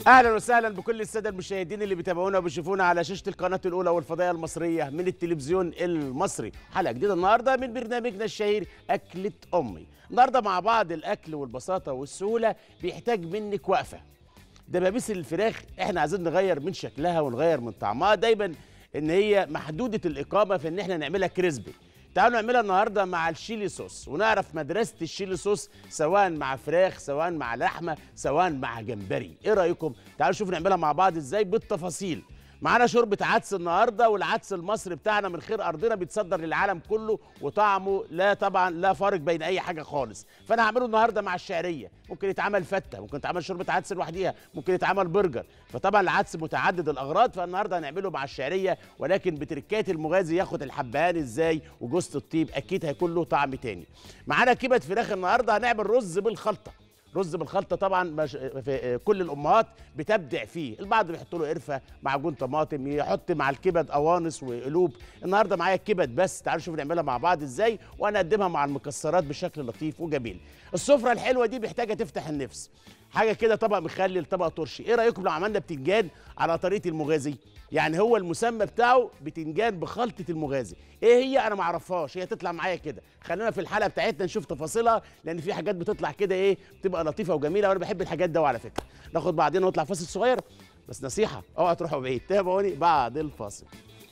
اهلا وسهلا بكل الساده المشاهدين اللي بيتابعونا وبيشوفونا على شاشه القناه الاولى والفضائيه المصريه من التلفزيون المصري حلقه جديده النهارده من برنامجنا الشهير اكله امي النهارده مع بعض الاكل والبساطه والسهوله بيحتاج منك وقفه دبابيس الفراخ احنا عايزين نغير من شكلها ونغير من طعمها دايما ان هي محدوده الاقامه في ان احنا نعملها كريسبي تعالوا نعملها النهارده مع الشيلي صوص ونعرف مدرسه الشيلي صوص سواء مع فراخ سواء مع لحمه سواء مع جمبري ايه رايكم تعالوا نشوف نعملها مع بعض ازاي بالتفاصيل معانا شوربه عدس النهارده والعدس المصري بتاعنا من خير ارضنا بيتصدر للعالم كله وطعمه لا طبعا لا فارق بين اي حاجه خالص فانا هعمله النهارده مع الشعريه ممكن يتعمل فته ممكن يتعمل شوربه عدس لوحديها ممكن يتعمل برجر فطبعا العدس متعدد الاغراض فالنهارده هنعمله مع الشعريه ولكن بتركات المغازي ياخد الحبهان ازاي وجوز الطيب اكيد هيكون له طعم تاني معانا كبد فراخ النهارده هنعمل رز بالخلطه رز بالخلطه طبعا مش في كل الامهات بتبدع فيه البعض بيحط له قرفه معجون طماطم يحط مع الكبد قوانص وقلوب النهارده معايا الكبد بس تعالوا نشوف نعملها مع بعض ازاي وانا اقدمها مع المكسرات بشكل لطيف وجميل السفره الحلوه دي محتاجه تفتح النفس حاجه كده طبق مخلل طبق ترشي ايه رايكم لو عملنا بتنجان على طريقه المغازي يعني هو المسمى بتاعه بتنجان بخلطه المغازي ايه هي انا ما اعرفهاش هي تطلع معايا كده خلينا في الحلقه بتاعتنا نشوف تفاصيلها لان في حاجات بتطلع كده ايه بتبقى لطيفه وجميله وانا بحب الحاجات ده على فكره ناخد بعدين ونطلع فاصل صغير بس نصيحه اوعى تروحوا بعيد تابعوني بعد الفاصل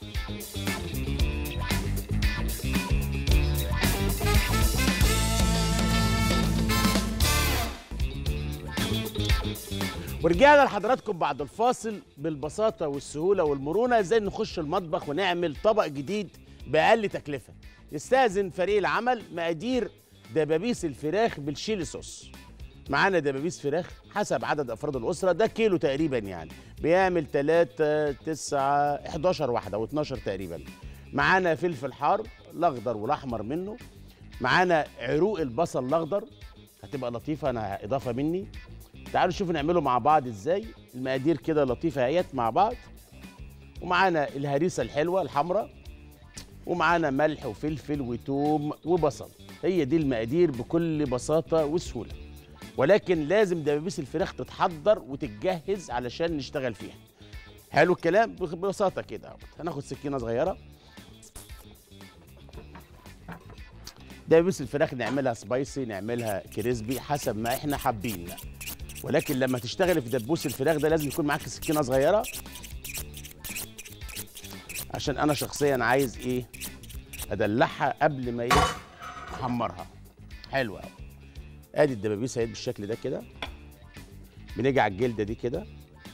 ورجعنا لحضراتكم بعد الفاصل بالبساطة والسهولة والمرونة ازاي نخش المطبخ ونعمل طبق جديد بأقل تكلفة يستأذن فريق العمل مقادير دبابيس الفراخ بالشيلي صوص معانا دبابيس فراخ حسب عدد أفراد الأسرة ده كيلو تقريبا يعني بيعمل 3 9 11 واحدة أو 12 تقريبا معانا فلفل حار الأخضر والأحمر منه معانا عروق البصل الأخضر هتبقى لطيفة أنا إضافة مني تعالوا نشوف نعمله مع بعض ازاي المقادير كده لطيفه اهيت مع بعض ومعانا الهريسه الحلوه الحمراء ومعانا ملح وفلفل وتوم وبصل هي دي المقادير بكل بساطه وسهوله ولكن لازم دبابيس الفراخ تتحضر وتتجهز علشان نشتغل فيها حلو الكلام ببساطه كده اهوت هناخد سكينه صغيره دبابيس الفراخ نعملها سبايسي نعملها كريسبي حسب ما احنا حابين ولكن لما تشتغلي في دبوس الفراخ ده لازم يكون معاك سكينه صغيره عشان انا شخصيا عايز ايه ادلعها قبل ما ايه احمرها حلو قوي ادي الدبابيس اهي بالشكل ده كده بنيجي على الجلده دي كده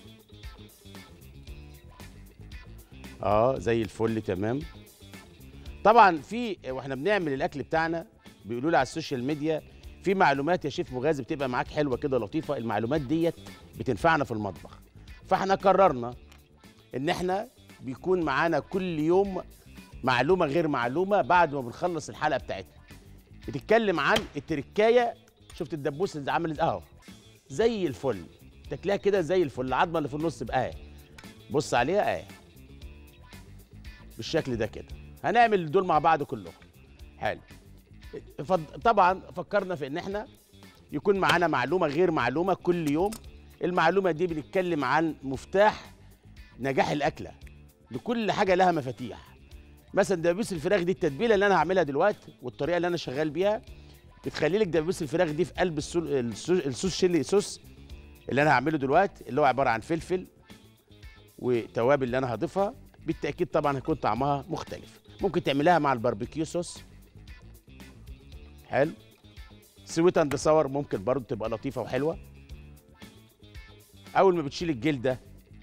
اه زي الفل تمام طبعا في واحنا بنعمل الاكل بتاعنا بيقولوا لي على السوشيال ميديا في معلومات يا شيف مغازي بتبقى معاك حلوه كده لطيفه المعلومات ديت بتنفعنا في المطبخ فاحنا قررنا ان احنا بيكون معانا كل يوم معلومه غير معلومه بعد ما بنخلص الحلقه بتاعتنا بتتكلم عن التركايه شفت الدبوس اللي عملت اهو زي الفل تاكلها كده زي الفل العظمه اللي في النص بقى بص عليها اهي بالشكل ده كده هنعمل دول مع بعض كلهم حلو فض- طبعا فكرنا في ان احنا يكون معانا معلومه غير معلومه كل يوم المعلومه دي بنتكلم عن مفتاح نجاح الاكله لكل حاجه لها مفاتيح مثلا دبابيس الفراخ دي التتبيله اللي انا هعملها دلوقتي والطريقه اللي انا شغال بيها بتخلي لك دبابيس الفراخ دي في قلب السو- السو- الصوص شيلي صوص اللي انا هعمله دلوقتي اللي هو عباره عن فلفل وتوابل اللي انا هضيفها بالتاكيد طبعا هيكون طعمها مختلف ممكن تعملها مع الباربيكيو صوص حلو سويت اند صور ممكن برضو تبقى لطيفه وحلوه اول ما بتشيل الجلده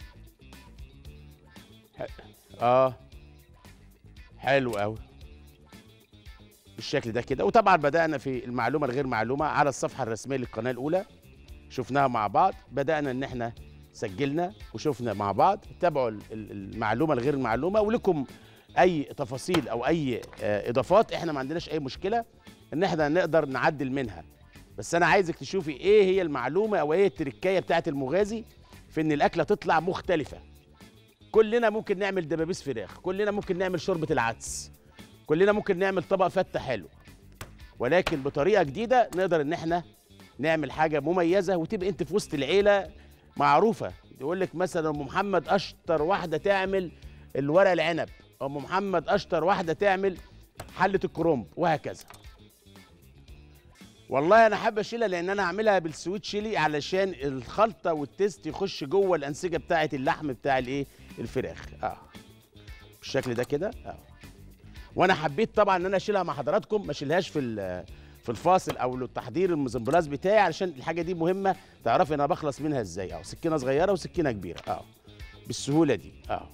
ح- اه حلو قوي بالشكل ده كده وطبعا بدانا في المعلومه الغير معلومه على الصفحه الرسميه للقناه الاولى شفناها مع بعض بدانا ان احنا سجلنا وشفنا مع بعض تابعوا ال- ال- المعلومه الغير معلومه ولكم اي تفاصيل او اي آه، اضافات احنا ما عندناش اي مشكله ان احنا نقدر نعدل منها بس انا عايزك تشوفي ايه هي المعلومه او ايه التركايه بتاعت المغازي في ان الاكله تطلع مختلفه كلنا ممكن نعمل دبابيس فراخ كلنا ممكن نعمل شوربه العدس كلنا ممكن نعمل طبق فته حلو ولكن بطريقه جديده نقدر ان احنا نعمل حاجه مميزه وتبقى انت في وسط العيله معروفه يقول لك مثلا ام محمد اشطر واحده تعمل الورق العنب ام محمد اشطر واحده تعمل حله الكرنب وهكذا والله انا حابب اشيلها لان انا اعملها بالسويت شيلي علشان الخلطه والتيست يخش جوه الانسجه بتاعه اللحم بتاع الايه الفراخ اه بالشكل ده كده اه وانا حبيت طبعا ان انا اشيلها مع حضراتكم ما اشيلهاش في ال- في الفاصل او التحضير المزمبلاز بتاعي علشان الحاجه دي مهمه تعرفي انا بخلص منها ازاي اه سكينه صغيره وسكينه كبيره اه بالسهوله دي اه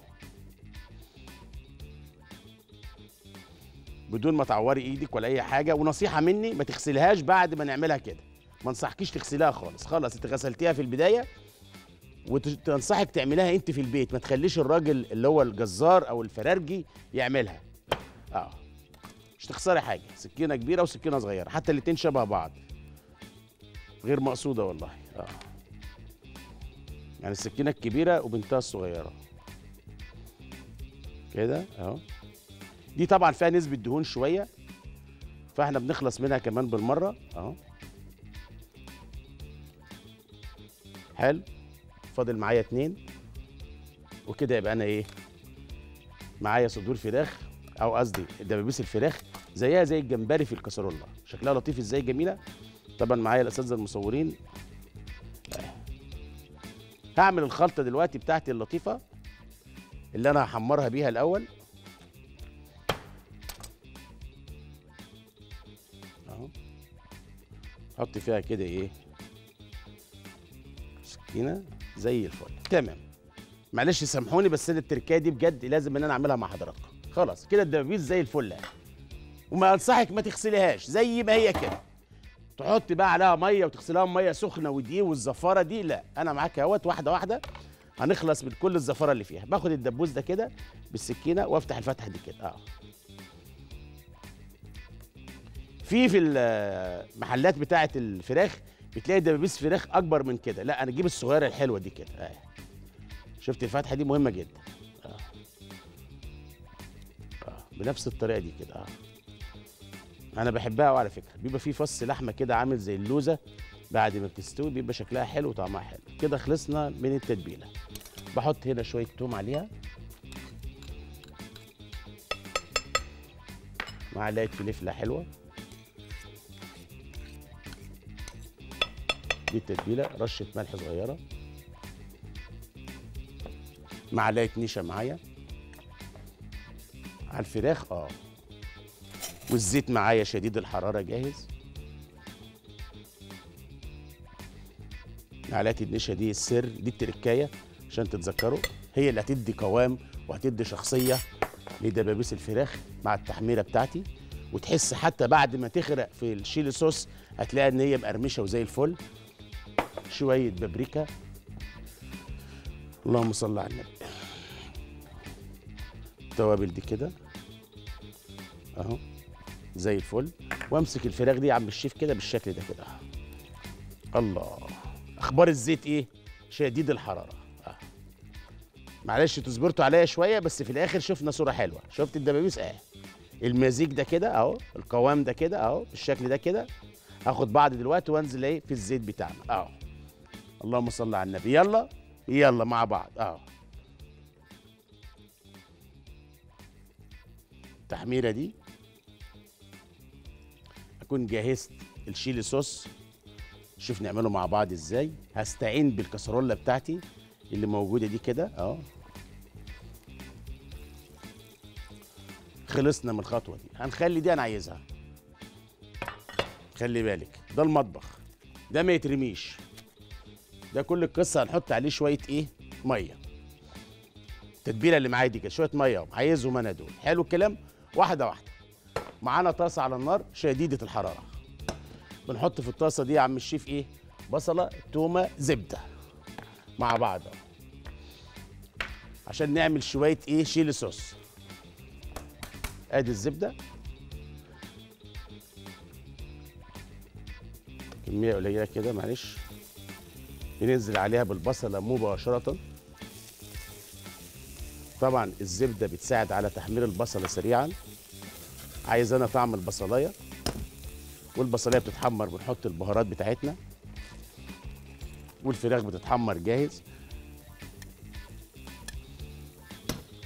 بدون ما تعوري ايدك ولا اي حاجه ونصيحه مني ما تغسلهاش بعد ما نعملها كده ما انصحكيش تغسليها خالص خلاص انت غسلتيها في البدايه وتنصحك تعمليها انت في البيت ما تخليش الراجل اللي هو الجزار او الفرارجي يعملها اه مش تخسري حاجه سكينه كبيره وسكينه صغيره حتى الاتنين شبه بعض غير مقصوده والله اه يعني السكينه الكبيره وبنتها الصغيره كده اهو دي طبعا فيها نسبه دهون شويه فاحنا بنخلص منها كمان بالمره اهو حلو فاضل معايا اتنين وكده يبقى انا ايه معايا صدور فراخ او قصدي دبابيس الفراخ زيها زي الجمبري في الكسرولة شكلها لطيف ازاي جميله طبعا معايا الاساتذه المصورين آه. هعمل الخلطه دلوقتي بتاعتي اللطيفه اللي انا هحمرها بيها الاول اهو حط فيها كده ايه سكينه زي الفل تمام معلش سامحوني بس انا التركايه دي بجد لازم ان انا اعملها مع حضراتكم خلاص كده الدبابيس زي الفل يعني وما انصحك ما تغسليهاش زي ما هي كده تحط بقى عليها ميه وتغسلها بميه سخنه ودقيق والزفاره دي لا انا معاك اهوت واحده واحده هنخلص من كل الزفاره اللي فيها باخد الدبوس ده كده بالسكينه وافتح الفتحه دي كده اه في في المحلات بتاعه الفراخ بتلاقي دبابيس فراخ اكبر من كده لا انا اجيب الصغيره الحلوه دي كده آه. شفت الفتحه دي مهمه جدا آه. آه. بنفس الطريقه دي كده اه انا بحبها قوي على فكره بيبقى فيه فص لحمه كده عامل زي اللوزه بعد ما بتستوي بيبقى شكلها حلو وطعمها حلو كده خلصنا من التتبيله بحط هنا شويه توم عليها معلقه فلفله حلوه دي التتبيله رشه ملح صغيره معلقه نشا معايا على الفراخ اه والزيت معايا شديد الحراره جاهز معلقه النشا دي السر دي التركايه عشان تتذكروا هي اللي هتدي قوام وهتدي شخصيه لدبابيس الفراخ مع التحميره بتاعتي وتحس حتى بعد ما تغرق في الشيلي صوص هتلاقي ان هي مقرمشه وزي الفل شويه بابريكا اللهم صل على النبي التوابل دي كده اهو زي الفل وامسك الفراخ دي يا عم الشيف كده بالشكل ده كده الله اخبار الزيت ايه شديد الحراره آه. معلش تصبرتوا عليا شويه بس في الاخر شفنا صوره حلوه شفت الدبابيس اهي المزيج ده كده اهو القوام ده كده اهو بالشكل ده كده هاخد بعض دلوقتي وانزل ايه في الزيت بتاعنا اهو اللهم صل على النبي يلا يلا مع بعض اهو التحميره دي اكون جهزت الشيلي صوص شوف نعمله مع بعض ازاي هستعين بالكسرولة بتاعتي اللي موجوده دي كده اهو خلصنا من الخطوه دي هنخلي دي انا عايزها خلي بالك ده المطبخ ده ما يترميش ده كل القصه هنحط عليه شويه ايه ميه التتبيله اللي معايا دي كده شويه ميه اهو عايزهم انا دول حلو الكلام واحده واحده معانا طاسه على النار شديده الحراره بنحط في الطاسه دي يا عم الشيف ايه بصله تومه زبده مع بعض أهو. عشان نعمل شويه ايه شيلي صوص ادي الزبده كميه قليله كده معلش بننزل عليها بالبصله مباشره طبعا الزبده بتساعد على تحمير البصله سريعا عايز انا طعم البصلايه والبصلايه بتتحمر بنحط البهارات بتاعتنا والفراخ بتتحمر جاهز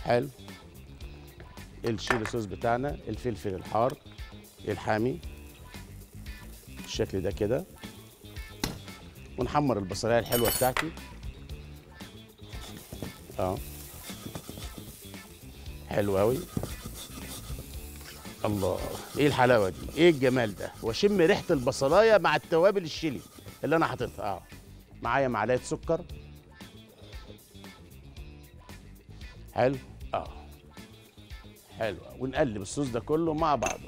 حلو الشيلي صوص بتاعنا الفلفل الحار الحامي بالشكل ده كده ونحمر البصلايه الحلوه بتاعتي اه حلو قوي الله ايه الحلاوه دي ايه الجمال ده واشم ريحه البصلايه مع التوابل الشيلي اللي انا حاططها اه معايا معلقه سكر حلو اه حلو ونقلب الصوص ده كله مع بعضه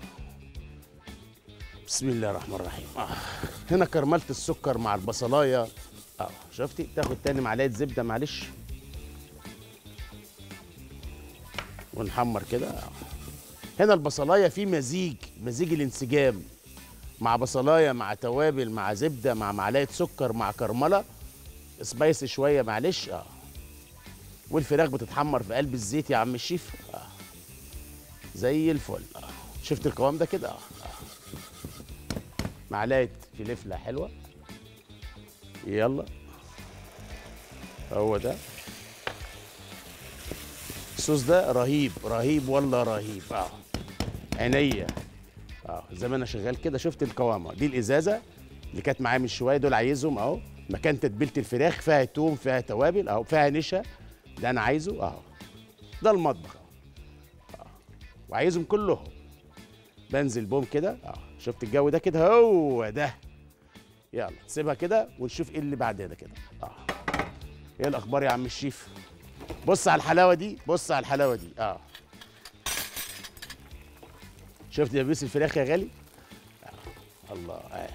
بسم الله الرحمن الرحيم آه. هنا كرملت السكر مع البصلايه اه شفتي تاخد تاني معلقه زبده معلش ونحمر كده آه. هنا البصلايه في مزيج مزيج الانسجام مع بصلايه مع توابل مع زبده مع معلقه سكر مع كرمله سبايسي شويه معلش اه والفراخ بتتحمر في قلب الزيت يا عم الشيف اه زي الفل اه شفت القوام ده كده اه, آه. معلقه فلفله حلوه يلا هو ده الصوص ده رهيب رهيب والله رهيب اه عينيا اه زي ما انا شغال كده شفت القوامه دي الازازه اللي كانت معايا من شويه دول عايزهم اهو مكان تتبيله الفراخ فيها توم فيها توابل اهو فيها نشا ده انا عايزه اهو ده المطبخ اهو آه. وعايزهم كلهم بنزل بوم كده اه شفت الجو ده كده هو ده يلا سيبها كده ونشوف ايه اللي بعد ده كده اه ايه الاخبار يا عم الشيف بص على الحلاوه دي بص على الحلاوه دي اه شفت دبيس الفراخ يا غالي آه. الله آه.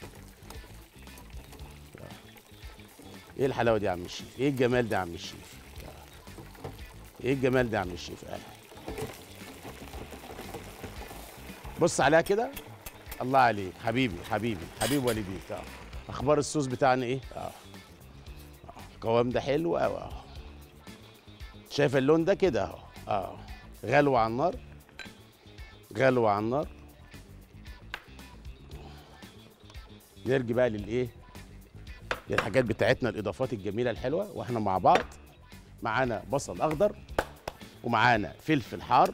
ايه الحلاوه دي يا عم الشيف ايه الجمال ده يا عم الشيف آه. ايه الجمال ده يا عم الشيف آه. بص عليها كده الله عليك حبيبي حبيبي حبيب والديك اه اخبار الصوص بتاعنا ايه اه آه. القوام ده حلو قوي اه شايف اللون ده كده اهو اه غلو على النار غلو على النار نرجع بقى للايه للحاجات بتاعتنا الاضافات الجميله الحلوه واحنا مع بعض معانا بصل اخضر ومعانا فلفل حار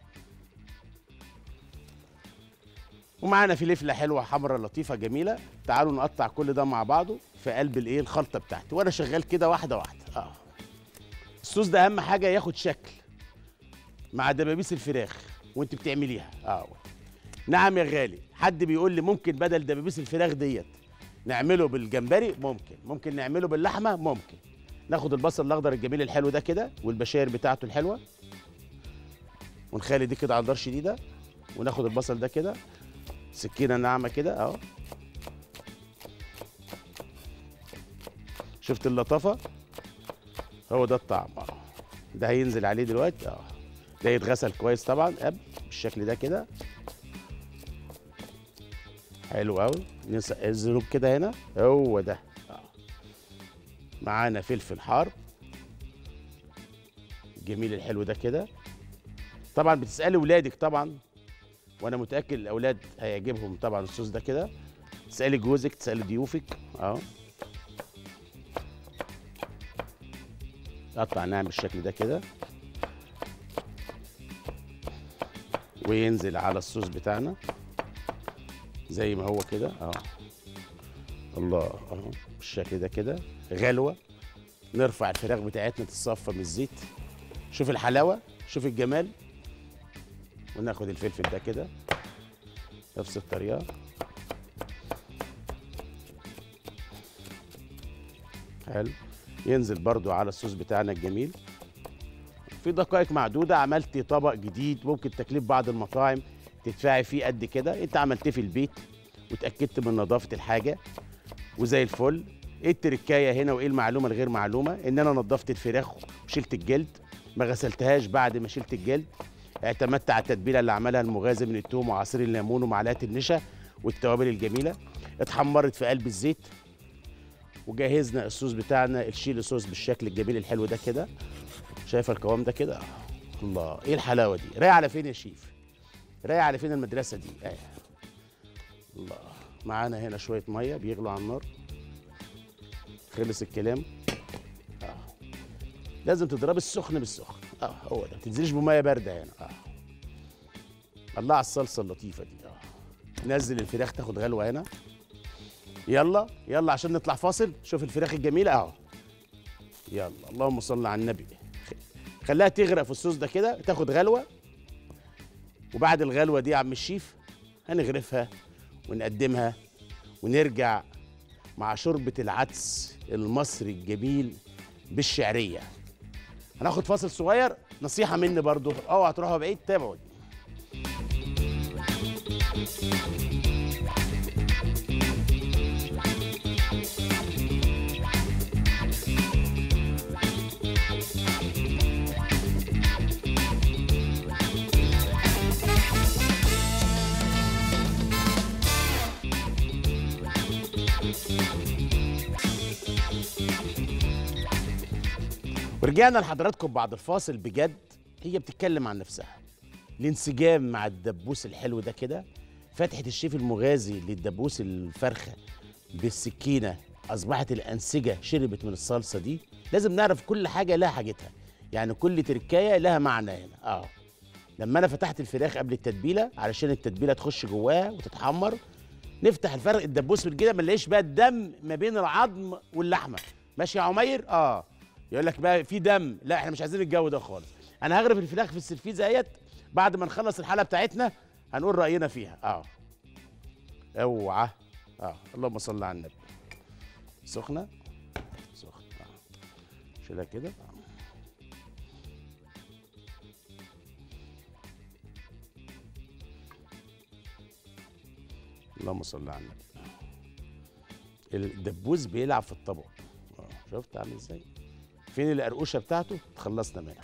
ومعانا فلفله حلوه حمراء لطيفه جميله تعالوا نقطع كل ده مع بعضه في قلب الايه الخلطه بتاعتي وانا شغال كده واحده واحده اه الصوص ده اهم حاجه ياخد شكل مع دبابيس الفراخ وانت بتعمليها اه نعم يا غالي حد بيقول لي ممكن بدل دبابيس الفراخ ديت نعمله بالجمبري ممكن ممكن نعمله باللحمه ممكن ناخد البصل الاخضر الجميل الحلو ده كده والبشاير بتاعته الحلوه ونخلي دي كده على نار شديده وناخد البصل ده كده سكينه ناعمه كده اهو شفت اللطافه هو ده الطعم اه ده هينزل عليه دلوقتي اه ده يتغسل كويس طبعا قبل بالشكل ده كده حلو قوي الذنوب كده هنا هو ده اه معانا فلفل حار الجميل الحلو ده كده طبعا بتسالي ولادك طبعا وانا متاكد الاولاد هيعجبهم طبعا الصوص ده كده تسالي جوزك تسالي ضيوفك اه قطع ناعم بالشكل ده كده وينزل على الصوص بتاعنا زي ما هو كده اه الله اهو بالشكل ده كده غلوه نرفع الفراخ بتاعتنا تتصفى من الزيت شوف الحلاوه شوف الجمال وناخد الفلفل ده كده نفس الطريقه حلو ينزل برضو على الصوص بتاعنا الجميل في دقائق معدودة عملت طبق جديد ممكن تكليف بعض المطاعم تدفعي فيه قد كده انت عملتيه في البيت وتأكدت من نظافة الحاجة وزي الفل ايه التركايه هنا وايه المعلومه الغير معلومه ان انا نظفت الفراخ وشلت الجلد ما غسلتهاش بعد ما شلت الجلد اعتمدت على التتبيله اللي عملها المغازي من التوم وعصير الليمون ومعلقه النشا والتوابل الجميله اتحمرت في قلب الزيت وجهزنا الصوص بتاعنا الشيلي صوص بالشكل الجميل الحلو ده كده شايفه القوام ده كده الله ايه الحلاوه دي رايح على فين يا شيف رايح على فين المدرسه دي ايه الله معانا هنا شويه ميه بيغلوا على النار خلص الكلام آه. لازم تضرب السخن بالسخن اه هو ده ما تنزليش بميه بارده هنا اه الله على الصلصه اللطيفه دي اه نزل الفراخ تاخد غلوه هنا يلا يلا عشان نطلع فاصل شوف الفراخ الجميله اهو يلا اللهم صل على النبي خليها تغرق في الصوص ده كده تاخد غلوه وبعد الغلوه دي يا عم الشيف هنغرفها ونقدمها ونرجع مع شوربه العدس المصري الجميل بالشعريه هناخد فاصل صغير نصيحه مني برضو اوعى تروحوا بعيد تابعوا ورجعنا لحضراتكم بعد الفاصل بجد هي بتتكلم عن نفسها الانسجام مع الدبوس الحلو ده كده فتحة الشيف المغازي للدبوس الفرخة بالسكينة أصبحت الأنسجة شربت من الصلصة دي لازم نعرف كل حاجة لها حاجتها يعني كل تركاية لها معنى هنا اه لما أنا فتحت الفراخ قبل التتبيلة علشان التتبيلة تخش جواها وتتحمر نفتح الفرق الدبوس من كده ما نلاقيش بقى الدم ما بين العظم واللحمة ماشي يا عمير اه يقول لك بقى في دم لا احنا مش عايزين الجو ده خالص انا هغرف الفراخ في السرفيزه اهيت بعد ما نخلص الحلقه بتاعتنا هنقول راينا فيها اه اوعى اه اللهم صل على النبي سخنه سخنه آه. شيلها كده آه. اللهم صل على النبي الدبوس بيلعب في الطبق اه شفت عامل ازاي فين القرقوشه بتاعته تخلصنا منها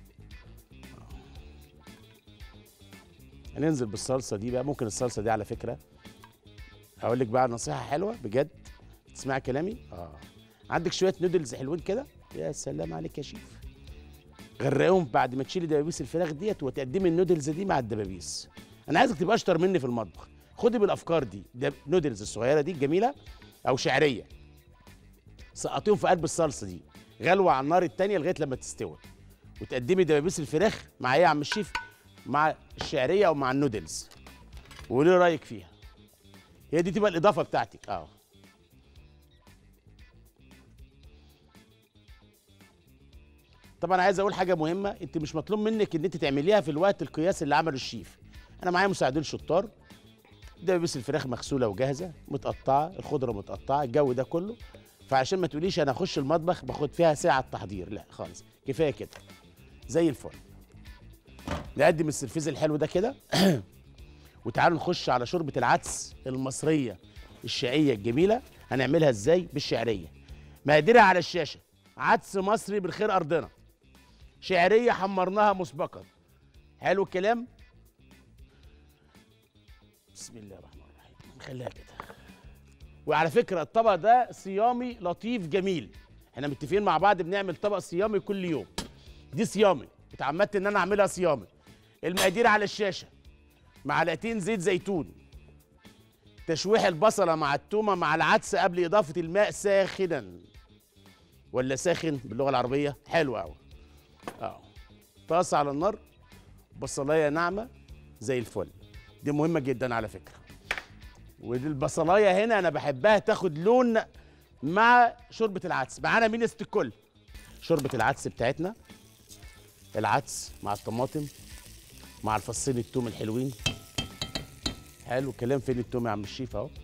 هننزل بالصلصه دي بقى ممكن الصلصه دي على فكره هقول لك بقى نصيحه حلوه بجد تسمع كلامي اه عندك شويه نودلز حلوين كده يا سلام عليك يا شيف غرقهم بعد ما تشيلي دبابيس الفراخ ديت وتقدمي النودلز دي مع الدبابيس انا عايزك تبقى اشطر مني في المطبخ خدي بالافكار دي ده نودلز الصغيره دي الجميله او شعريه سقطيهم في قلب الصلصه دي غلوه على النار التانية لغايه لما تستوي وتقدمي دبابيس الفراخ مع ايه يا عم الشيف مع الشعريه او مع النودلز وقولي لي رايك فيها هي دي تبقى الاضافه بتاعتك اه طبعا عايز اقول حاجه مهمه انت مش مطلوب منك ان انت تعمليها في الوقت القياسي اللي عمله الشيف انا معايا مساعدين شطار دبابيس الفراخ مغسوله وجاهزه متقطعه الخضره متقطعه الجو ده كله فعشان ما تقوليش انا اخش المطبخ باخد فيها ساعه تحضير لا خالص كفايه كده زي الفل نقدم السرفيز الحلو ده كده وتعالوا نخش على شوربه العدس المصريه الشقيه الجميله هنعملها ازاي بالشعريه مقاديرها على الشاشه عدس مصري بالخير ارضنا شعريه حمرناها مسبقا حلو الكلام بسم الله الرحمن الرحيم نخليها كده وعلى فكره الطبق ده صيامي لطيف جميل احنا متفقين مع بعض بنعمل طبق صيامي كل يوم دي صيامي اتعمدت ان انا اعملها صيامي المقادير على الشاشه معلقتين زيت زيتون تشويح البصله مع التومه مع العدس قبل اضافه الماء ساخنا ولا ساخن باللغه العربيه حلو قوي اه طاسه على النار بصلايه ناعمه زي الفل دي مهمه جدا على فكره ودي البصلايه هنا انا بحبها تاخد لون مع شوربه العدس معانا مين يست الكل شوربه العدس بتاعتنا العدس مع الطماطم مع الفصين التوم الحلوين حلو الكلام فين التوم يا عم الشيف اهو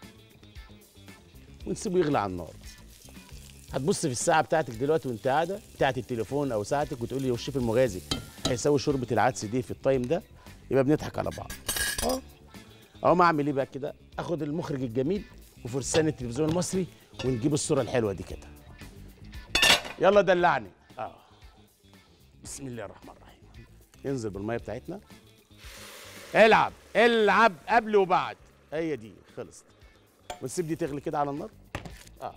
ونسيبه يغلي على النار هتبص في الساعه بتاعتك دلوقتي وانت قاعده بتاعت التليفون او ساعتك وتقول لي الشيف المغازي هيسوي شوربه العدس دي في التايم ده يبقى بنضحك على بعض اه اقوم اعمل ايه بقى كده اخد المخرج الجميل وفرسان التلفزيون المصري ونجيب الصوره الحلوه دي كده يلا دلعني اه بسم الله الرحمن الرحيم انزل بالميه بتاعتنا العب العب قبل وبعد هي دي خلصت ونسيب دي تغلي كده على النار اه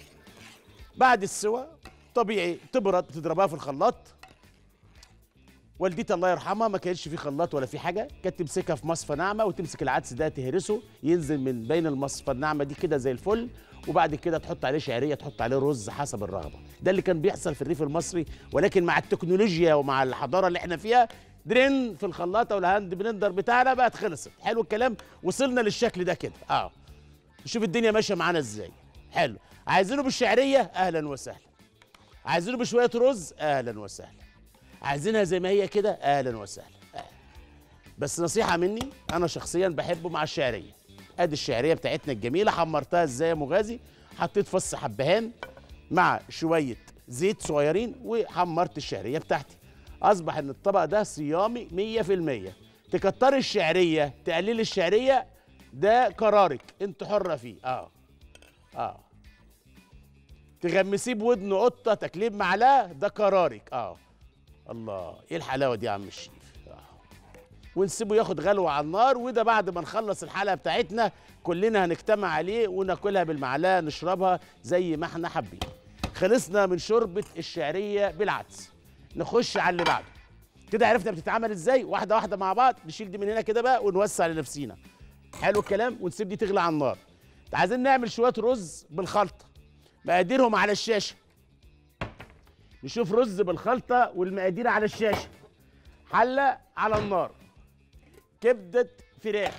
بعد السوا طبيعي تبرد تضربها في الخلاط والدتي الله يرحمها ما كانش في خلاط ولا في حاجه كانت تمسكها في مصفى ناعمه وتمسك العدس ده تهرسه ينزل من بين المصفى الناعمه دي كده زي الفل وبعد كده تحط عليه شعريه تحط عليه رز حسب الرغبه ده اللي كان بيحصل في الريف المصري ولكن مع التكنولوجيا ومع الحضاره اللي احنا فيها درين في الخلاطه والهاند بلندر بتاعنا بقت خلصت حلو الكلام وصلنا للشكل ده كده اه نشوف الدنيا ماشيه معانا ازاي حلو عايزينه بالشعريه اهلا وسهلا عايزينه بشويه رز اهلا وسهلا عايزينها زي ما هي كده اهلا وسهلا أهلا. بس نصيحه مني انا شخصيا بحبه مع الشعريه ادي الشعريه بتاعتنا الجميله حمرتها ازاي يا مغازي حطيت فص حبهان مع شويه زيت صغيرين وحمرت الشعريه بتاعتي اصبح ان الطبق ده صيامي 100% تكتري الشعريه تقللي الشعريه ده قرارك انت حره فيه اه اه تغمسيه بودن قطه تكليب معلقه ده قرارك اه الله ايه الحلاوه دي يا عم الشيف آه. ونسيبه ياخد غلوه على النار وده بعد ما نخلص الحلقه بتاعتنا كلنا هنجتمع عليه وناكلها بالمعلقه نشربها زي ما احنا حابين خلصنا من شوربه الشعريه بالعدس نخش على اللي بعده كده عرفنا بتتعمل ازاي واحده واحده مع بعض نشيل دي من هنا كده بقى ونوسع لنفسينا حلو الكلام ونسيب دي تغلي على النار عايزين نعمل شويه رز بالخلطه مقاديرهم على الشاشه نشوف رز بالخلطه والمقادير على الشاشه حله على النار كبده فراخ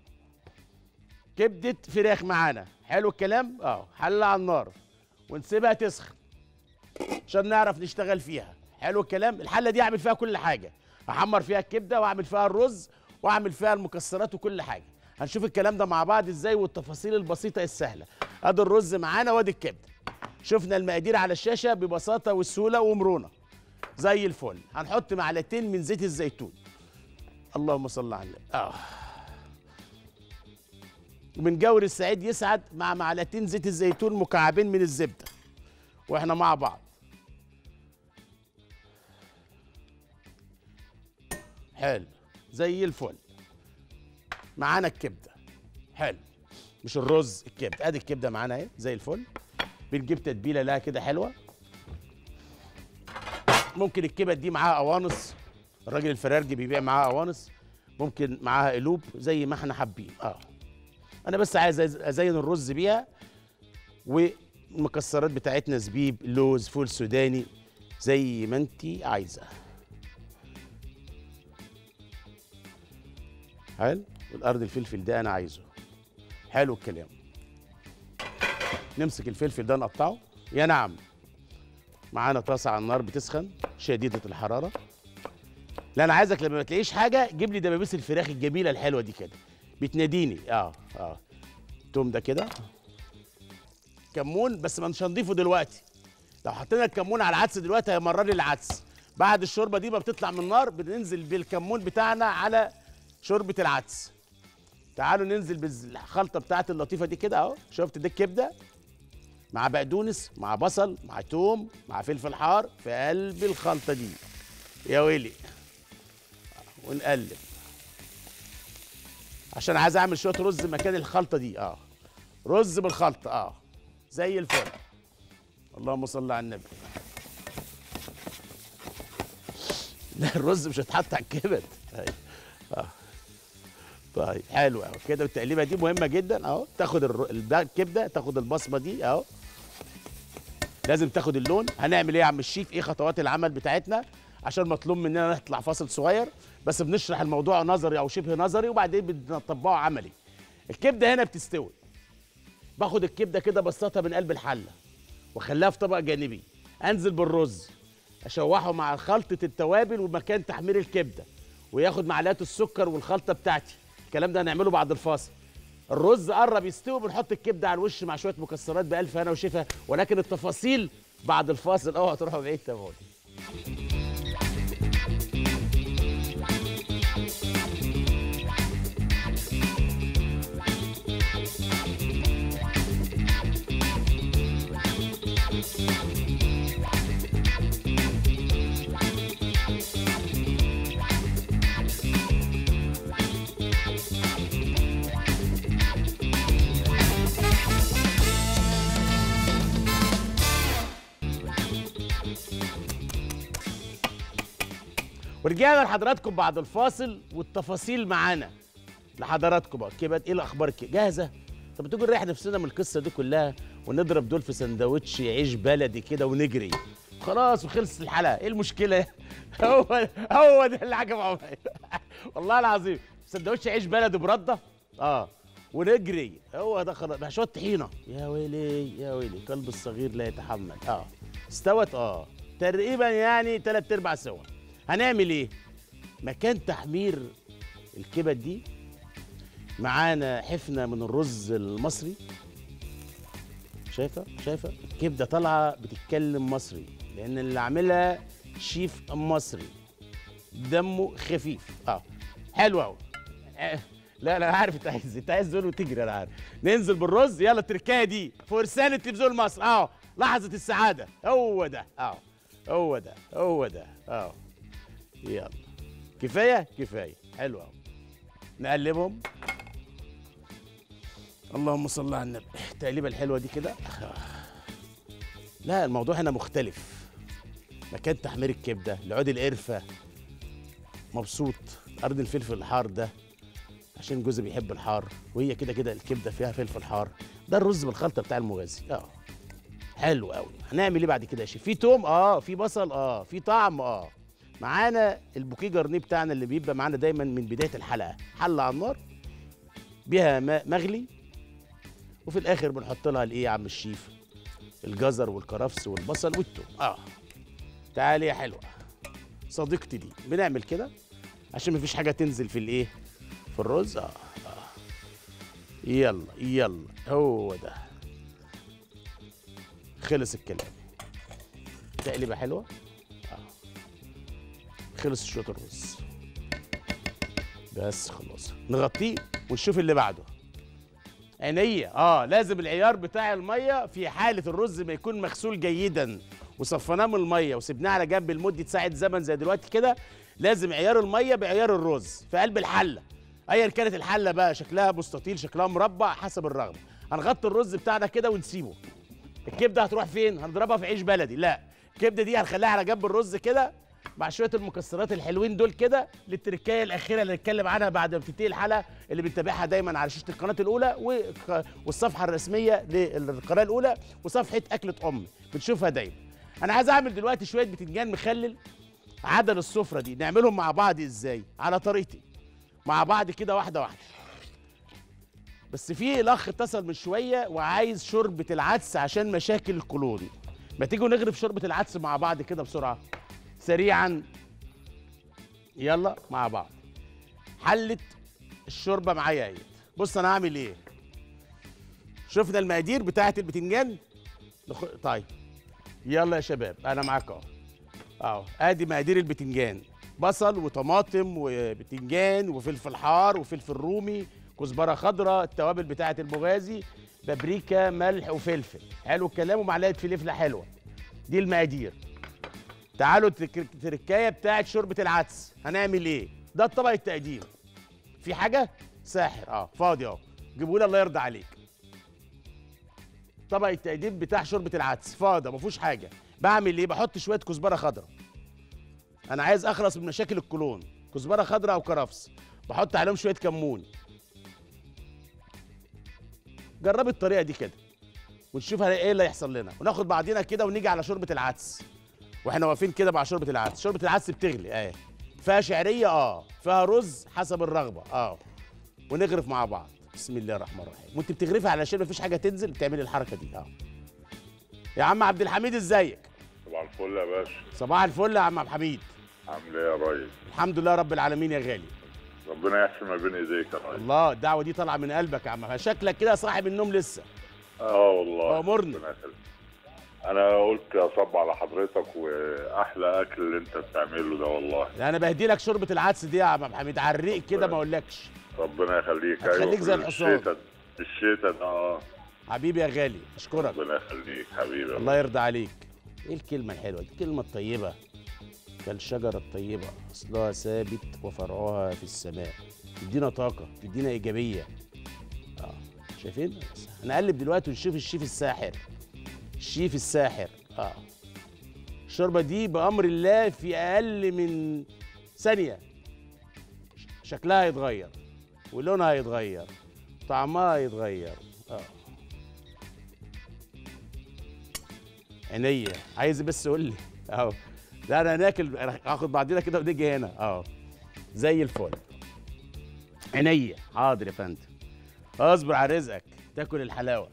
كبده فراخ معانا حلو الكلام اه حله على النار ونسيبها تسخن عشان نعرف نشتغل فيها حلو الكلام الحله دي اعمل فيها كل حاجه احمر فيها الكبده واعمل فيها الرز واعمل فيها المكسرات وكل حاجه هنشوف الكلام ده مع بعض ازاي والتفاصيل البسيطه السهله ادي الرز معانا وادي الكبده شفنا المقادير على الشاشه ببساطه والسهوله ومرونه زي الفل هنحط معلقتين من زيت الزيتون اللهم صل على النبي اه ومن جور السعيد يسعد مع معلقتين زيت الزيتون مكعبين من الزبده واحنا مع بعض حلو زي الفل معانا الكبده حلو مش الرز الكبده ادي الكبده معانا اهي زي الفل بنجيب تتبيله لها كده حلوه ممكن الكبد دي معاها قوانص الراجل الفرارجي بيبيع معاها قوانص ممكن معاها قلوب زي ما احنا حابين اه انا بس عايز أز- ازين الرز بيها والمكسرات بتاعتنا زبيب لوز فول سوداني زي ما انت عايزه حلو والارض الفلفل ده انا عايزه حلو الكلام نمسك الفلفل ده نقطعه يا نعم معانا طاسه على النار بتسخن شديده الحراره لا انا عايزك لما ما تلاقيش حاجه جيب لي دبابيس الفراخ الجميله الحلوه دي كده بتناديني اه اه توم ده كده كمون بس مش هنضيفه دلوقتي لو حطينا الكمون على العدس دلوقتي هيمرر لي العدس بعد الشوربه دي ما بتطلع من النار بننزل بالكمون بتاعنا على شوربه العدس تعالوا ننزل بالخلطه بتاعت اللطيفه دي كده اهو شفت دي الكبده مع بقدونس مع بصل مع توم مع فلفل حار في قلب الخلطه دي يا ويلي ونقلب عشان عايز اعمل شويه رز مكان الخلطه دي اه رز بالخلطه اه زي الفل اللهم صل على النبي لا الرز مش هيتحط على الكبد أيوة. اه طيب حلو اهو كده والتقليبه دي مهمه جدا اهو تاخد الر- الب- الكبده تاخد البصمه دي اهو لازم تاخد اللون هنعمل ايه يا عم الشيف ايه خطوات العمل بتاعتنا عشان مطلوب مننا نطلع فاصل صغير بس بنشرح الموضوع نظري او شبه نظري وبعدين بنطبقه عملي الكبده هنا بتستوي باخد الكبده كده بسطها من قلب الحله واخليها في طبق جانبي انزل بالرز اشوحه مع خلطه التوابل ومكان تحمير الكبده وياخد معلقات السكر والخلطه بتاعتي الكلام ده هنعمله بعد الفاصل الرز قرب يستوي بنحط الكبده على الوش مع شويه مكسرات بالف هنا وشفا ولكن التفاصيل بعد الفاصل اوعى تروحوا بعيد تابعوني ورجعنا لحضراتكم بعد الفاصل والتفاصيل معانا لحضراتكم بقى كده ايه الاخبار كده جاهزه طب تيجي نريح نفسنا من القصه دي كلها ونضرب دول في سندوتش عيش بلدي كده ونجري خلاص وخلصت الحلقه ايه المشكله هو هو ده اللي عجب عمري والله العظيم سندوتش عيش بلدي برده اه ونجري هو ده خلاص مع شويه طحينه يا ويلي يا ويلي قلب الصغير لا يتحمل اه استوت اه تقريبا يعني تلات ارباع سوا هنعمل ايه مكان تحمير الكبد دي معانا حفنه من الرز المصري شايفه شايفه الكبده طالعه بتتكلم مصري لان اللي عاملها شيف مصري دمه خفيف اه حلو قوي آه. لا لا انا عارف انت عايز انت عايز تقول وتجري انا عارف ننزل بالرز يلا التركايه دي فرسان التلفزيون المصري اه لحظه السعاده هو ده اه هو ده هو ده اه يلا كفايه كفايه حلو قوي نقلبهم اللهم صل على النبي التقليبه الحلوه دي كده لا الموضوع هنا مختلف مكان تحمير الكبده العود القرفه مبسوط ارض الفلفل الحار ده عشان جوزي بيحب الحار وهي كده كده الكبده فيها فلفل حار ده الرز بالخلطه بتاع المغازي اه حلو قوي هنعمل ايه بعد كده يا شيف في توم اه في بصل اه في طعم اه معانا البوكيه جرنيه بتاعنا اللي بيبقى معانا دايما من بدايه الحلقه حله على النار بيها ماء مغلي وفي الاخر بنحط لها الايه يا عم الشيف الجزر والكرفس والبصل والثوم اه تعالي يا حلوه صديقتي دي بنعمل كده عشان مفيش حاجه تنزل في الايه في الرز اه, آه. يلا يلا هو ده خلص الكلام تقليبه حلوه اه خلص شويه الرز بس خلاص نغطيه ونشوف اللي بعده عينيا اه لازم العيار بتاع الميه في حاله الرز ما يكون مغسول جيدا وصفناه من الميه وسبناه على جنب لمده ساعه زمن زي دلوقتي كده لازم عيار الميه بعيار الرز في قلب الحله ايا كانت الحله بقى شكلها مستطيل شكلها مربع حسب الرغبه هنغطي الرز بتاعنا كده ونسيبه الكبده هتروح فين هنضربها في عيش بلدي لا الكبده دي هنخليها على جنب الرز كده مع شويه المكسرات الحلوين دول كده للتركايه الاخيره اللي نتكلم عنها بعد ما تنتهي الحلقه اللي بنتابعها دايما على شاشه القناه الاولى والصفحه الرسميه للقناه الاولى وصفحه اكله امي بنشوفها دايما انا عايز اعمل دلوقتي شويه بتنجان مخلل عدل السفره دي نعملهم مع بعض ازاي على طريقتي مع بعض كده واحده واحده بس في الاخ اتصل من شويه وعايز شوربه العدس عشان مشاكل القولون ما تيجوا نغرف شوربه العدس مع بعض كده بسرعه سريعا يلا مع بعض حلت الشوربه معايا اهي بص انا هعمل ايه شفنا المقادير بتاعه البتنجان نخ... طيب يلا يا شباب انا معاك اهو اهو ادي مقادير البتنجان بصل وطماطم وبتنجان وفلفل حار وفلفل رومي كزبره خضراء التوابل بتاعه المغازي بابريكا ملح وفلفل حلو الكلام ومعلقه فلفله حلوه دي المقادير تعالوا التركايه بتاعه شوربه العدس هنعمل ايه ده الطبق التقديم في حاجه ساحر اه فاضي اهو جيبوا لي الله يرضى عليك طبق التقديم بتاع شوربه العدس فاضي ما فيهوش حاجه بعمل ايه بحط شويه كزبره خضراء انا عايز اخلص من مشاكل الكولون كزبره خضراء او كرفس بحط عليهم شويه كمون جربي الطريقه دي كده ونشوف ايه اللي هيحصل لنا وناخد بعضينا كده ونيجي على شوربه العدس واحنا واقفين كده مع شوربه العدس شوربه العدس بتغلي اهي فيها شعريه اه فيها رز حسب الرغبه اه ونغرف مع بعض بسم الله الرحمن الرحيم وانت بتغرفي علشان مفيش حاجه تنزل تعملي الحركه دي اه يا عم عبد الحميد ازيك صباح الفل يا باشا صباح الفل يا عم عبد الحميد عامل ايه يا ريس الحمد لله رب العالمين يا غالي ربنا يحسن ما بين ايديك يا ريس الله الدعوه دي طالعه من قلبك يا عم شكلك كده صاحب النوم لسه اه والله أمرني. ربنا يخليك. انا قلت اصب على حضرتك واحلى اكل اللي انت بتعمله ده والله انا بهدي لك شوربه العدس دي يا عم عبد الحميد على الريق كده ما اقولكش ربنا يخليك هتخليك في زي الحصان. الشتاء في الشتاء ده اه حبيبي يا غالي اشكرك ربنا يخليك حبيبي الله يرضى عليك ايه الكلمة الحلوة دي الكلمة الطيبة كالشجرة الطيبة أصلها ثابت وفرعها في السماء تدينا طاقة تدينا إيجابية اه شايفين هنقلب دلوقتي ونشوف الشيف الساحر الشيف الساحر اه الشوربة دي بأمر الله في أقل من ثانيه ش- شكلها هيتغير ولونها هيتغير طعمها هيتغير اه عينيا عايز بس قول لي اهو لا انا ناكل أنا هاخد بعضينا كده ونيجي هنا اه زي الفل عينيا حاضر يا فندم اصبر على رزقك تاكل الحلاوه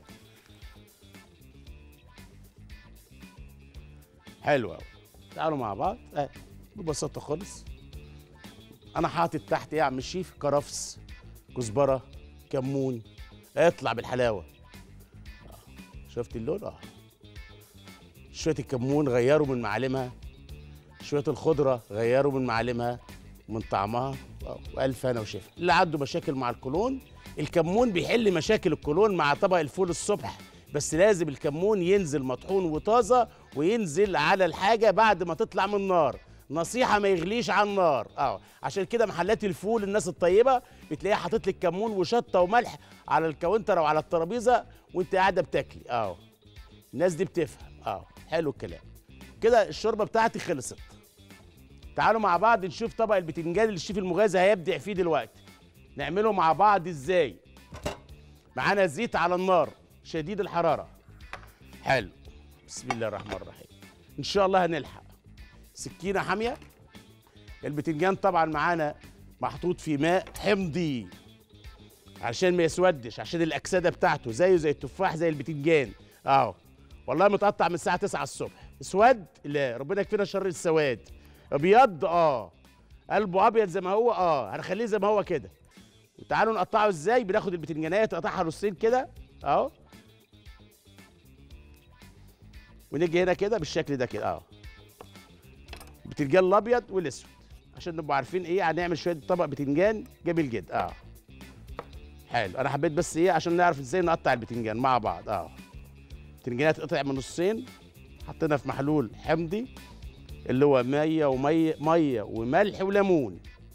حلو قوي تعالوا مع بعض اه ببساطه خالص انا حاطط تحت ايه يا عم الشيف كرفس كزبره كمون اطلع بالحلاوه آه. شفت اللون اه شويه الكمون غيروا من معالمها شويه الخضره غيروا من معالمها من طعمها آه، والف هنا وشفا اللي عنده مشاكل مع القولون الكمون بيحل مشاكل القولون مع طبق الفول الصبح بس لازم الكمون ينزل مطحون وطازه وينزل على الحاجه بعد ما تطلع من النار نصيحه ما يغليش على النار اه عشان كده محلات الفول الناس الطيبه بتلاقيها حاطط لك كمون وشطه وملح على الكاونتر او على الترابيزه وانت قاعده بتاكلي اه الناس دي بتفهم اه حلو الكلام كده الشوربه بتاعتي خلصت تعالوا مع بعض نشوف طبق البتنجان اللي الشيف المغازي هيبدع فيه دلوقتي نعمله مع بعض ازاي معانا زيت على النار شديد الحراره حلو بسم الله الرحمن الرحيم ان شاء الله هنلحق سكينه حاميه البتنجان طبعا معانا محطوط في ماء حمضي عشان ما يسودش عشان الاكسده بتاعته زيه زي التفاح زي البتنجان اهو والله متقطع من الساعه 9 الصبح اسود لا ربنا يكفينا شر السواد ابيض اه قلبه ابيض زي ما هو اه هنخليه زي ما هو كده وتعالوا نقطعه ازاي بناخد البتنجانيه تقطعها نصين كده اهو ونيجي هنا كده بالشكل ده كده اه بتنجان الابيض والاسود عشان نبقى عارفين ايه هنعمل شويه طبق بتنجان جميل جدا اه حلو انا حبيت بس ايه عشان نعرف ازاي نقطع البتنجان مع بعض اه البتنجانات تقطع من نصين حطينا في محلول حمضي اللي هو ميه وميه ميه وملح وليمون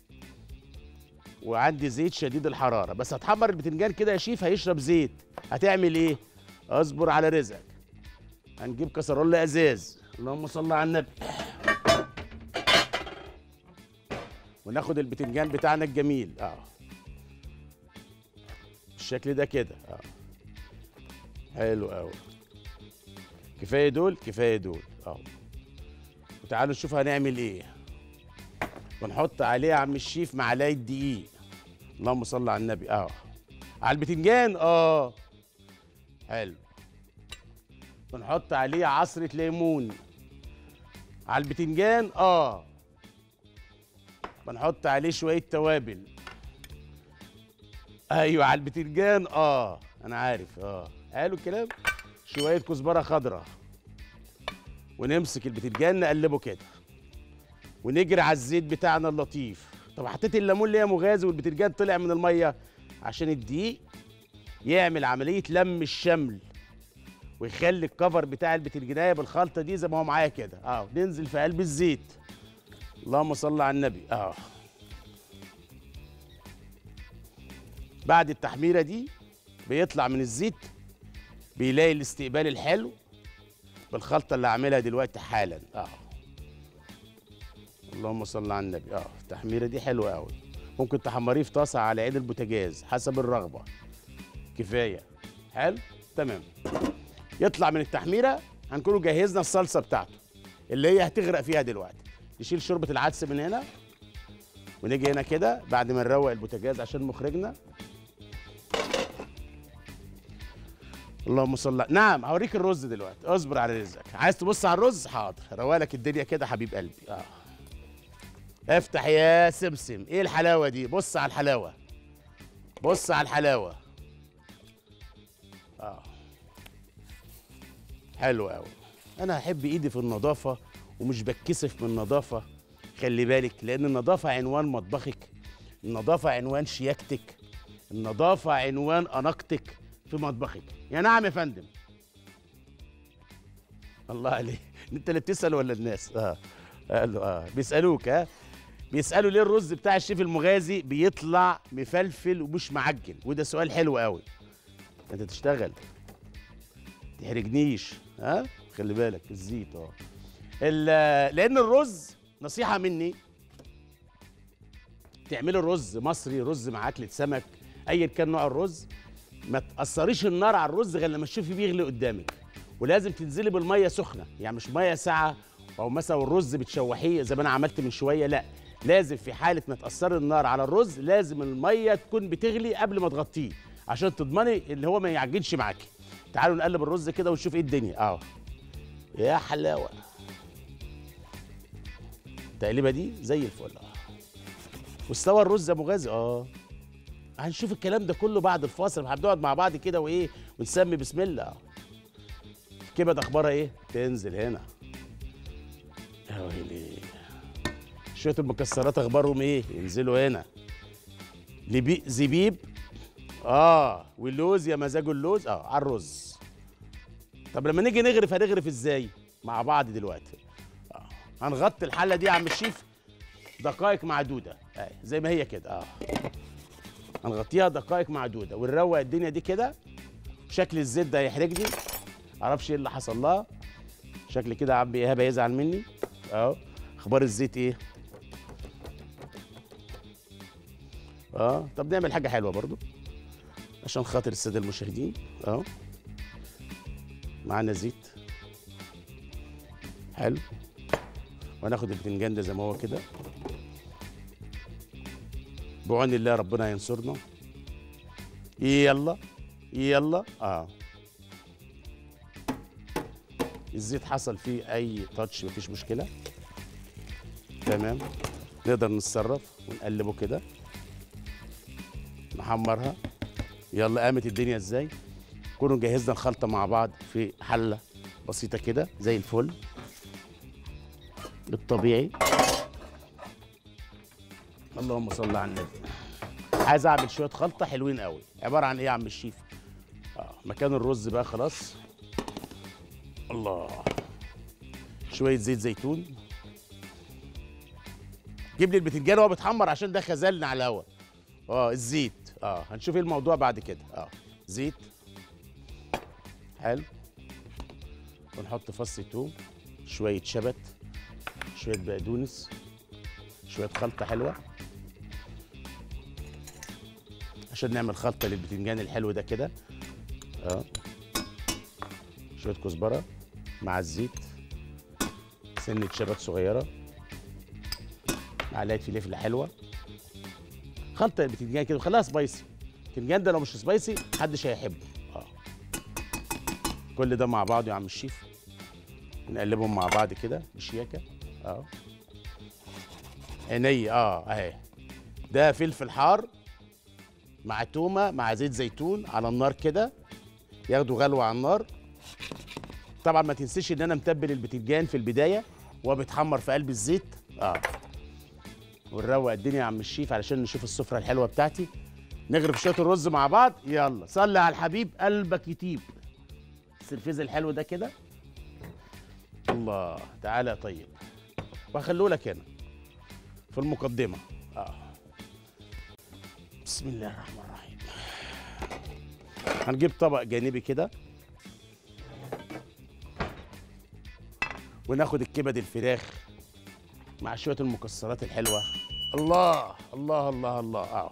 وعندي زيت شديد الحراره بس هتحمر البتنجان كده يا شيف هيشرب زيت هتعمل ايه اصبر على رزقك هنجيب كسرولة ازاز اللهم صل على النبي وناخد البتنجان بتاعنا الجميل اه بالشكل ده كده اه حلو قوي كفايه دول كفايه دول اه وتعالوا نشوف هنعمل ايه ونحط عليه يا عم الشيف معلقه دقيق اللهم صل على النبي اه على البتنجان اه حلو ونحط عليه عصرة ليمون على البتنجان اه بنحط عليه شوية توابل ايوه على البتنجان اه انا عارف اه حلو الكلام شوية كزبرة خضراء ونمسك البتنجان نقلبه كده ونجري على الزيت بتاعنا اللطيف طب حطيت الليمون ليه يا مغازي والبتنجان طلع من الميه عشان الدقيق يعمل عمليه لم الشمل ويخلي الكفر بتاع البتنجانيه بالخلطه دي زي ما هو معايا كده اه ننزل في قلب الزيت اللهم صل على النبي اه بعد التحميره دي بيطلع من الزيت بيلاقي الاستقبال الحلو بالخلطه اللي هعملها دلوقتي حالا اه اللهم صل على النبي اه التحميره دي حلوه قوي ممكن تحمريه في طاسه على عين البوتاجاز حسب الرغبه كفايه حلو تمام يطلع من التحميره هنكونوا جهزنا الصلصه بتاعته اللي هي هتغرق فيها دلوقتي نشيل شوربه العدس من هنا ونيجي هنا كده بعد ما نروق البوتاجاز عشان مخرجنا اللهم صل على- نعم هوريك الرز دلوقتي اصبر على رزقك عايز تبص على الرز حاضر روق لك الدنيا كده حبيب قلبي اه افتح يا سمسم ايه الحلاوه دي بص على الحلاوه بص على الحلاوه اه حلو قوي انا احب ايدي في النظافه ومش بتكسف من النظافه خلي بالك لان النظافه عنوان مطبخك النظافه عنوان شياكتك النظافه عنوان اناقتك في مطبخك يا نعم يا فندم الله عليك انت اللي بتسال ولا الناس اه قال له اه بيسالوك ها بيسالوا ليه الرز بتاع الشيف المغازي بيطلع مفلفل ومش معجن وده سؤال حلو قوي انت تشتغل تحرجنيش ها خلي بالك الزيت اه ال- لان الرز نصيحه مني تعملي رز مصري رز مع اكله سمك ايا كان نوع الرز ما تاثريش النار على الرز غير لما تشوفي بيغلي قدامك ولازم تنزلي بالميه سخنه يعني مش ميه ساقعه او مثلا الرز بتشوحيه زي ما انا عملت من شويه لا لازم في حاله ما تاثر النار على الرز لازم الميه تكون بتغلي قبل ما تغطيه عشان تضمني اللي هو ما يعجنش معاكي تعالوا نقلب الرز كده ونشوف ايه الدنيا اه يا حلاوه التقليبه دي زي الفل اه واستوى الرز يا مغازي اه هنشوف الكلام ده كله بعد الفاصل هنقعد مع بعض كده وايه ونسمي بسم الله اه الكبد اخبارها ايه تنزل هنا يا ويلي شويه المكسرات اخبارهم ايه ينزلوا هنا لبي زبيب اه واللوز يا مزاجه اللوز اه على الرز طب لما نيجي نغرف هنغرف ازاي مع بعض دلوقتي آه. هنغطي الحله دي يا عم الشيف دقائق معدوده آه. زي ما هي كده اه هنغطيها دقائق معدوده ونروق الدنيا دي كده شكل الزيت ده هيحرجني معرفش ايه اللي حصل لها شكل كده عم ايهاب هيزعل مني اهو اخبار الزيت ايه اه طب نعمل حاجه حلوه برضو عشان خاطر الساده المشاهدين اهو معانا زيت حلو وهناخد البتنجان ده زي ما هو كده بعون الله ربنا ينصرنا يلا يلا اه الزيت حصل فيه اي تاتش مفيش مشكله تمام نقدر نتصرف ونقلبه كده نحمرها يلا قامت الدنيا ازاي كونوا جهزنا الخلطه مع بعض في حله بسيطه كده زي الفل بالطبيعي اللهم صل على النبي عايز اعمل شويه خلطه حلوين قوي عباره عن ايه يا عم الشيف آه. مكان الرز بقى خلاص الله شويه زيت زيتون جيب لي البتنجان وهو بيتحمر عشان ده خزلنا على الهوا اه الزيت اه هنشوف ايه الموضوع بعد كده اه زيت حلو ونحط فص توم شويه شبت شويه بقدونس شويه خلطه حلوه عشان نعمل خلطه للبتنجان الحلو ده كده اه شويه كزبره مع الزيت سنه شبت صغيره معلقه فلفل حلوه خلطه البتنجان كده وخليها سبايسي البتنجان ده لو مش سبايسي محدش هيحبه اه كل ده مع بعضه يا عم الشيف نقلبهم مع بعض كده بشياكه اه عيني اه اهي ده فلفل حار مع تومه مع زيت زيتون على النار كده ياخدوا غلوه على النار طبعا ما تنسيش ان انا متبل البتنجان في البدايه وهو بيتحمر في قلب الزيت اه ونروق الدنيا يا عم الشيف علشان نشوف السفره الحلوه بتاعتي نغرف شويه الرز مع بعض يلا صلي على الحبيب قلبك يطيب السرفيز الحلو ده كده الله تعالى يا طيب وهخليه لك هنا في المقدمه اه بسم الله الرحمن الرحيم هنجيب طبق جانبي كده وناخد الكبد الفراخ مع شويه المكسرات الحلوه الله الله الله الله اه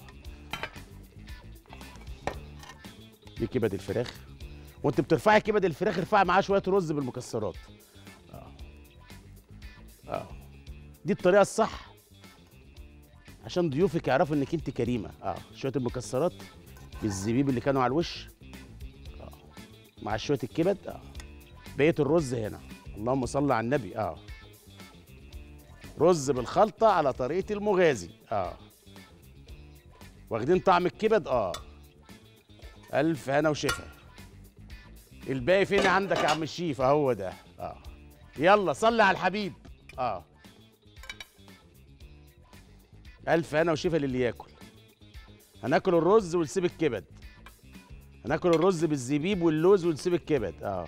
دي كبد الفراخ وانت بترفعي كبد الفراخ ارفعي معاه شويه رز بالمكسرات اه اه دي الطريقه الصح عشان ضيوفك يعرفوا انك انت كريمه اه شويه المكسرات بالزبيب اللي كانوا على الوش اه مع شويه الكبد اه بقيه الرز هنا اللهم صل على النبي اه رز بالخلطه على طريقه المغازي اه واخدين طعم الكبد اه الف هنا وشفا الباقي فين عندك يا عم الشيف اهو ده اه يلا صلي على الحبيب اه الف هنا وشفا للي ياكل هناكل الرز ونسيب الكبد هناكل الرز بالزبيب واللوز ونسيب الكبد اه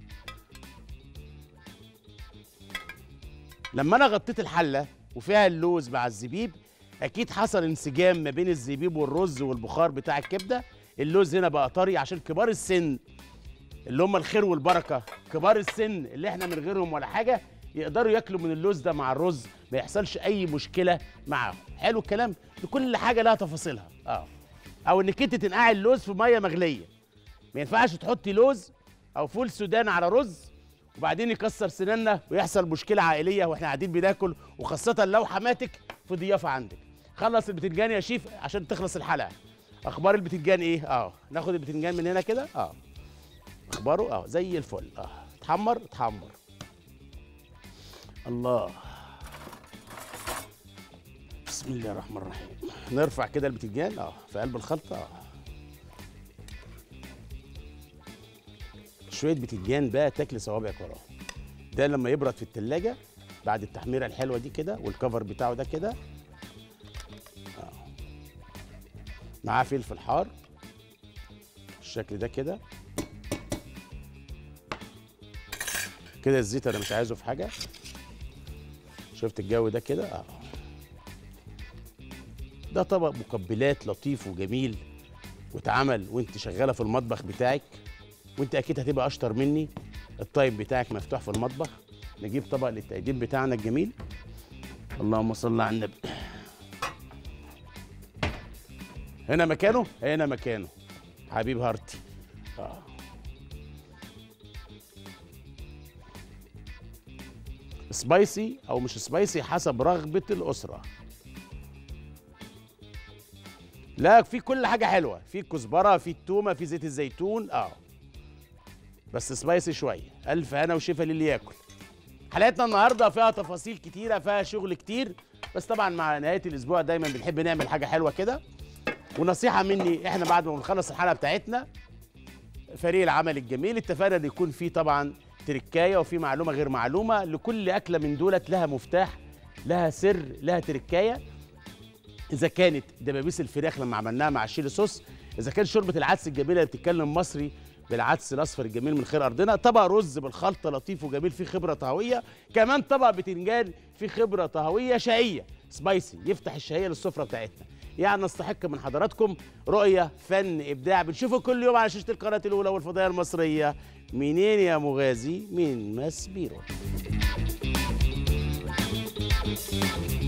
لما انا غطيت الحله وفيها اللوز مع الزبيب اكيد حصل انسجام ما بين الزبيب والرز والبخار بتاع الكبده اللوز هنا بقى طري عشان كبار السن اللي هم الخير والبركه كبار السن اللي احنا من غيرهم ولا حاجه يقدروا ياكلوا من اللوز ده مع الرز ما يحصلش اي مشكله معاهم حلو الكلام كل حاجه لها تفاصيلها اه او انك انت تنقعي اللوز في ميه مغليه ما ينفعش تحطي لوز او فول سودان على رز وبعدين يكسر سناننا ويحصل مشكله عائليه واحنا قاعدين بناكل وخاصه لو حماتك في ضيافه عندك خلص البتنجان يا شيف عشان تخلص الحلقه اخبار البتنجان ايه اه ناخد البتنجان من هنا كده اه اخباره اه زي الفل اه اتحمر اتحمر الله بسم الله الرحمن الرحيم نرفع كده البتنجان اه في قلب الخلطه اه شويه بتنجان بقى تاكل صوابعك وراه ده لما يبرد في التلاجة بعد التحميره الحلوه دي كده والكفر بتاعه ده كده آه. معاه فلفل حار الشكل ده كده كده الزيت انا مش عايزه في حاجه شفت الجو ده كده اه ده طبق مقبلات لطيف وجميل واتعمل وانت شغاله في المطبخ بتاعك وانت اكيد هتبقى اشطر مني الطيب بتاعك مفتوح في المطبخ نجيب طبق للتقديم بتاعنا الجميل اللهم صل على النبي هنا مكانه هنا مكانه حبيب هارتي آه. سبايسي او مش سبايسي حسب رغبه الاسره لا في كل حاجه حلوه في الكزبره في التومه في زيت الزيتون اه بس سبايسي شويه الف هنا وشفا للي ياكل حلقتنا النهارده فيها تفاصيل كتيره فيها شغل كتير بس طبعا مع نهايه الاسبوع دايما بنحب نعمل حاجه حلوه كده ونصيحه مني احنا بعد ما بنخلص الحلقه بتاعتنا فريق العمل الجميل اتفقنا ان يكون في طبعا تركايه وفي معلومه غير معلومه لكل اكله من دولت لها مفتاح لها سر لها تركايه اذا كانت دبابيس الفراخ لما عملناها مع الشيلي صوص اذا كان شوربه العدس الجميله اللي بتتكلم مصري بالعدس الاصفر الجميل من خير ارضنا طبق رز بالخلطه لطيف وجميل فيه خبره طهويه كمان طبق بتنجان فيه خبره طهويه شقيه سبايسي يفتح الشهيه للسفره بتاعتنا يعني نستحق من حضراتكم رؤيه فن ابداع بنشوفه كل يوم على شاشه القناه الاولى والفضائيه المصريه منين يا مغازي من ماسبيرو